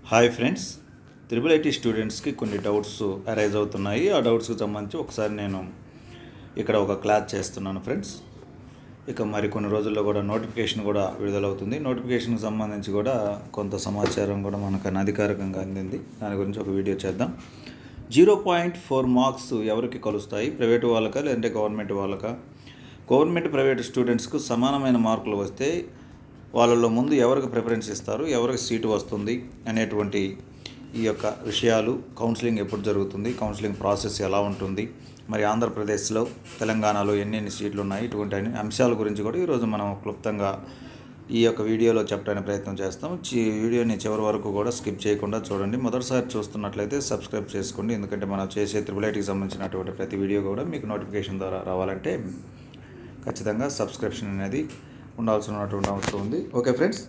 hi friends triple IT స్టూడెంట్స్కి కొన్ని doubts arise అవుతున్నాయి ఆ డౌట్స్కి సంబంధించి ఒకసారి నేను ఇక్కడ ఒక క్లాస్ చేస్తున్నాను ఫ్రెండ్స్ ఇక మరి కొన్ని రోజుల్లో కూడా నోటిఫికేషన్ కూడా విడుదలవుతుంది నోటిఫికేషన్కి సంబంధించి కూడా కొంత సమాచారం కూడా మనకు అనధికారికంగా అందింది దాని గురించి ఒక వీడియో చేద్దాం జీరో పాయింట్ ఫోర్ మార్క్స్ ఎవరికి కలుస్తాయి ప్రైవేట్ వాళ్ళకా లేదంటే గవర్నమెంట్ వాళ్ళకా గవర్నమెంట్ ప్రైవేట్ స్టూడెంట్స్కు సమానమైన మార్కులు వస్తే వాళ్ళలో ముందు ఎవరికి ప్రిఫరెన్స్ ఇస్తారు ఎవరికి సీటు వస్తుంది అనేటువంటి ఈ యొక్క విషయాలు కౌన్సిలింగ్ ఎప్పుడు జరుగుతుంది కౌన్సిలింగ్ ప్రాసెస్ ఎలా ఉంటుంది మరి ఆంధ్రప్రదేశ్లో తెలంగాణలో ఎన్నెన్ని సీట్లు ఉన్నాయి ఇటువంటి అన్ని అంశాల గురించి కూడా ఈరోజు మనం క్లుప్తంగా ఈ యొక్క వీడియోలో చెప్పడానికి ప్రయత్నం చేస్తాం చి వీడియోని చివరి వరకు కూడా స్కిప్ చేయకుండా చూడండి మొదటిసారి చూస్తున్నట్లయితే సబ్స్క్రైబ్ చేసుకోండి ఎందుకంటే మనం చేసే త్రిబుల్ ఐటీకి సంబంధించినటువంటి ప్రతి వీడియో కూడా మీకు నోటిఫికేషన్ ద్వారా రావాలంటే ఖచ్చితంగా సబ్స్క్రిప్షన్ అనేది ఉండాల్సినటువంటి అవసరం ఉంది ఓకే ఫ్రెండ్స్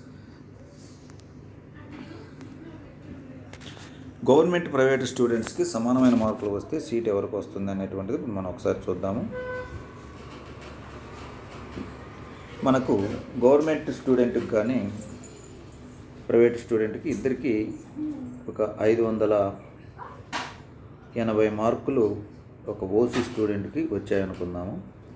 గవర్నమెంట్ ప్రైవేట్ స్టూడెంట్స్కి సమానమైన మార్కులు వస్తే సీట్ ఎవరికి వస్తుంది అనేటువంటిది ఇప్పుడు మనం ఒకసారి చూద్దాము మనకు గవర్నమెంట్ స్టూడెంట్కి కానీ ప్రైవేట్ స్టూడెంట్కి ఇద్దరికి ఒక ఐదు వందల ఎనభై మార్కులు ఒక ఓసీ స్టూడెంట్కి వచ్చాయనుకుందాము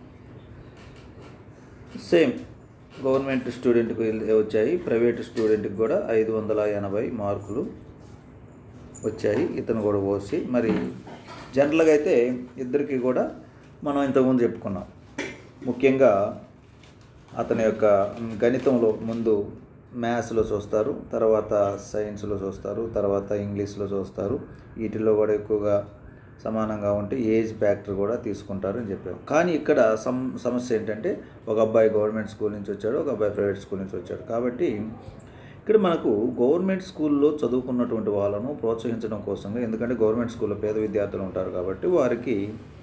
సేమ్ గవర్నమెంట్ స్టూడెంట్కి వచ్చాయి ప్రైవేట్ స్టూడెంట్కి కూడా ఐదు వందల ఎనభై మార్కులు వచ్చాయి ఇతను కూడా ఓసి మరి జనరల్గా అయితే ఇద్దరికి కూడా మనం ఇంతకుముందు చెప్పుకున్నాం ముఖ్యంగా అతని యొక్క గణితంలో ముందు మ్యాథ్స్లో చూస్తారు తర్వాత సైన్స్లో చూస్తారు తర్వాత ఇంగ్లీష్లో చూస్తారు వీటిల్లో కూడా ఎక్కువగా సమానంగా ఉంటే ఏజ్ ఫ్యాక్టర్ కూడా తీసుకుంటారు అని చెప్పాము కానీ ఇక్కడ సమ్ సమస్య ఏంటంటే ఒక అబ్బాయి గవర్నమెంట్ స్కూల్ నుంచి వచ్చాడు ఒక అబ్బాయి ప్రైవేట్ స్కూల్ నుంచి వచ్చాడు కాబట్టి ఇక్కడ మనకు గవర్నమెంట్ స్కూల్లో చదువుకున్నటువంటి వాళ్ళను ప్రోత్సహించడం కోసంగా ఎందుకంటే గవర్నమెంట్ స్కూల్లో పేద విద్యార్థులు ఉంటారు కాబట్టి వారికి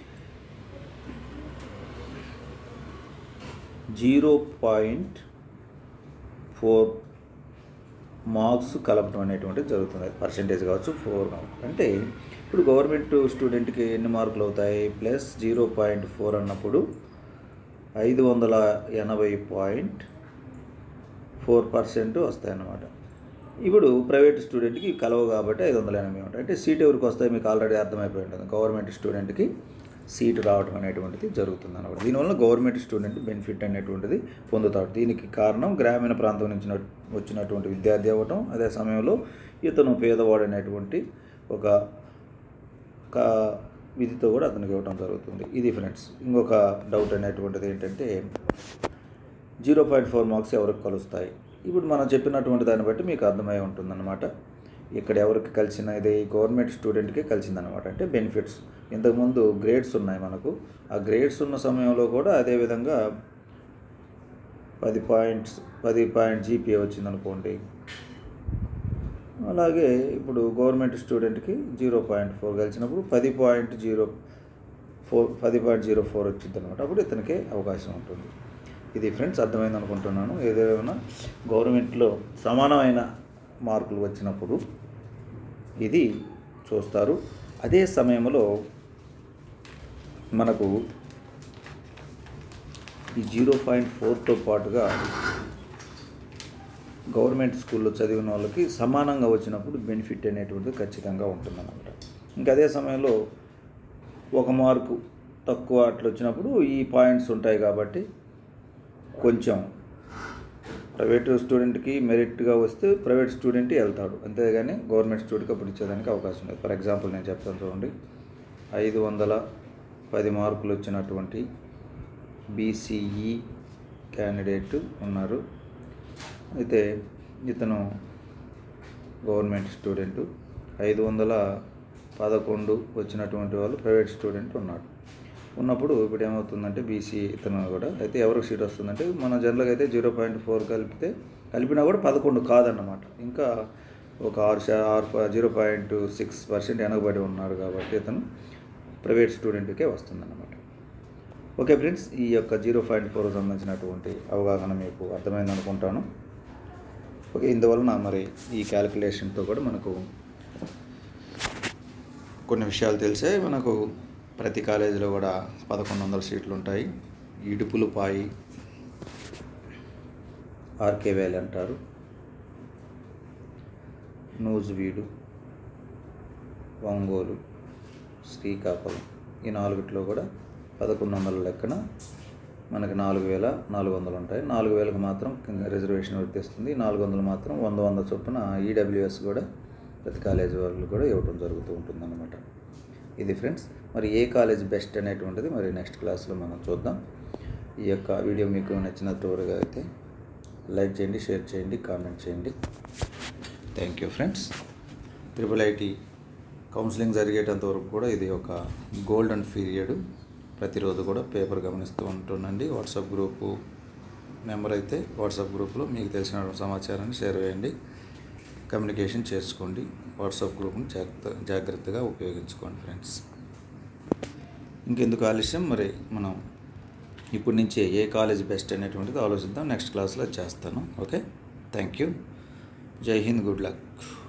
జీరో పాయింట్ ఫోర్ మార్క్స్ కలపడం అనేటువంటిది జరుగుతుంది పర్సంటేజ్ కావచ్చు ఫోర్ కావచ్చు అంటే ఇప్పుడు గవర్నమెంట్ స్టూడెంట్కి ఎన్ని మార్కులు అవుతాయి ప్లస్ జీరో పాయింట్ ఫోర్ అన్నప్పుడు ఐదు వందల ఎనభై పాయింట్ ఫోర్ పర్సెంట్ వస్తాయన్నమాట ఇప్పుడు ప్రైవేట్ స్టూడెంట్కి కలవ కాబట్టి ఐదు వందల ఎనభై ఉంటాయి అంటే సీట్ ఎవరికి వస్తాయి మీకు ఆల్రెడీ అర్థమైపోయి ఉంటుంది గవర్నమెంట్ స్టూడెంట్కి సీటు రావడం అనేటువంటిది జరుగుతుంది అన్నమాట దీనివల్ల గవర్నమెంట్ స్టూడెంట్ బెనిఫిట్ అనేటువంటిది పొందుతాడు దీనికి కారణం గ్రామీణ ప్రాంతం నుంచి వచ్చినటువంటి విద్యార్థి అవ్వటం అదే సమయంలో ఇతను పేదవాడు అనేటువంటి ఒక విధితో కూడా అతనికి ఇవ్వడం జరుగుతుంది ఇది ఫ్రెండ్స్ ఇంకొక డౌట్ అనేటువంటిది ఏంటంటే జీరో పాయింట్ ఫోర్ మార్క్స్ ఎవరికి కలుస్తాయి ఇప్పుడు మనం చెప్పినటువంటి దాన్ని బట్టి మీకు అర్థమై ఉంటుందన్నమాట ఇక్కడ ఎవరికి కలిసినది గవర్నమెంట్ స్టూడెంట్కి కలిసిందనమాట అంటే బెనిఫిట్స్ ఇంతకుముందు గ్రేడ్స్ ఉన్నాయి మనకు ఆ గ్రేడ్స్ ఉన్న సమయంలో కూడా అదేవిధంగా పది పాయింట్స్ పది పాయింట్ జీపీఏ వచ్చిందనుకోండి అలాగే ఇప్పుడు గవర్నమెంట్ స్టూడెంట్కి జీరో పాయింట్ ఫోర్ కలిసినప్పుడు పది పాయింట్ జీరో ఫోర్ పది పాయింట్ జీరో ఫోర్ వచ్చింది అనమాట అప్పుడు ఇతనికి అవకాశం ఉంటుంది ఇది ఫ్రెండ్స్ అర్థమైంది అనుకుంటున్నాను ఏదేమైనా గవర్నమెంట్లో సమానమైన మార్కులు వచ్చినప్పుడు ఇది చూస్తారు అదే సమయంలో మనకు ఈ జీరో పాయింట్ ఫోర్తో పాటుగా గవర్నమెంట్ స్కూల్లో చదివిన వాళ్ళకి సమానంగా వచ్చినప్పుడు బెనిఫిట్ అనేటువంటిది ఖచ్చితంగా ఉంటుందన్నమాట ఇంకా అదే సమయంలో ఒక మార్కు తక్కువ అట్లా వచ్చినప్పుడు ఈ పాయింట్స్ ఉంటాయి కాబట్టి కొంచెం ప్రైవేట్ స్టూడెంట్కి మెరిట్గా వస్తే ప్రైవేట్ స్టూడెంట్ వెళ్తాడు అంతేగాని గవర్నమెంట్ స్టూడెంట్కి అప్పుడు ఇచ్చేదానికి అవకాశం లేదు ఫర్ ఎగ్జాంపుల్ నేను చెప్తాను చూడండి ఐదు వందల పది మార్కులు వచ్చినటువంటి బీసీఈ క్యాండిడేట్ ఉన్నారు అయితే ఇతను గవర్నమెంట్ స్టూడెంట్ ఐదు వందల పదకొండు వచ్చినటువంటి వాళ్ళు ప్రైవేట్ స్టూడెంట్ ఉన్నాడు ఉన్నప్పుడు ఇప్పుడు ఏమవుతుందంటే బీసీ ఇతను కూడా అయితే ఎవరికి సీట్ వస్తుందంటే మన జనరల్గా అయితే జీరో పాయింట్ ఫోర్ కలిపితే కలిపినా కూడా పదకొండు కాదన్నమాట ఇంకా ఒక ఆరు శా ఆరు జీరో పాయింట్ సిక్స్ పర్సెంట్ వెనకబడి ఉన్నారు కాబట్టి ఇతను ప్రైవేట్ స్టూడెంట్కే వస్తుందన్నమాట ఓకే ఫ్రెండ్స్ ఈ యొక్క జీరో పాయింట్ ఫోర్ సంబంధించినటువంటి అవగాహన మీకు అర్థమైంది అనుకుంటాను ఓకే ఇందువలన మరి ఈ క్యాలిక్యులేషన్తో కూడా మనకు కొన్ని విషయాలు తెలిసే మనకు ప్రతి కాలేజీలో కూడా పదకొండు వందల సీట్లు ఉంటాయి ఇడుపులపాయి ఆర్కే వ్యాలీ అంటారు నూజువీడు ఒంగోలు శ్రీకాకుళం ఈ నాలుగిట్లో కూడా పదకొండు వందల లెక్కన మనకి నాలుగు వేల నాలుగు వందలు ఉంటాయి నాలుగు వేలకు మాత్రం కింద రిజర్వేషన్ వర్తిస్తుంది నాలుగు వందలు మాత్రం వంద వంద చొప్పున ఈడబ్ల్యూఎస్ కూడా ప్రతి కాలేజీ వాళ్ళు కూడా ఇవ్వడం జరుగుతూ ఉంటుందన్నమాట ఇది ఫ్రెండ్స్ మరి ఏ కాలేజ్ బెస్ట్ అనేటువంటిది మరి నెక్స్ట్ క్లాస్లో మనం చూద్దాం ఈ యొక్క వీడియో మీకు నచ్చినట్టుగా అయితే లైక్ చేయండి షేర్ చేయండి కామెంట్ చేయండి thank you friends triple IT counselling జరిగేటంత వరకు కూడా ఇది ఒక గోల్డెన్ పీరియడ్ ప్రతిరోజు కూడా పేపర్ గమనిస్తూ ఉంటుండండి వాట్సాప్ గ్రూపు మెంబర్ అయితే వాట్సాప్ గ్రూప్లో మీకు తెలిసిన సమాచారాన్ని షేర్ చేయండి కమ్యూనికేషన్ చేసుకోండి వాట్సాప్ గ్రూప్ని జాగ్రత్త జాగ్రత్తగా ఉపయోగించుకోండి ఫ్రెండ్స్ ఇంకెందుకు ఆలస్యం మరి మనం ఇప్పటి నుంచే ఏ కాలేజ్ బెస్ట్ అనేటువంటిది ఆలోచిద్దాం నెక్స్ట్ క్లాస్లో చేస్తాను ఓకే థ్యాంక్ యూ జై హింద్ గుడ్ లక్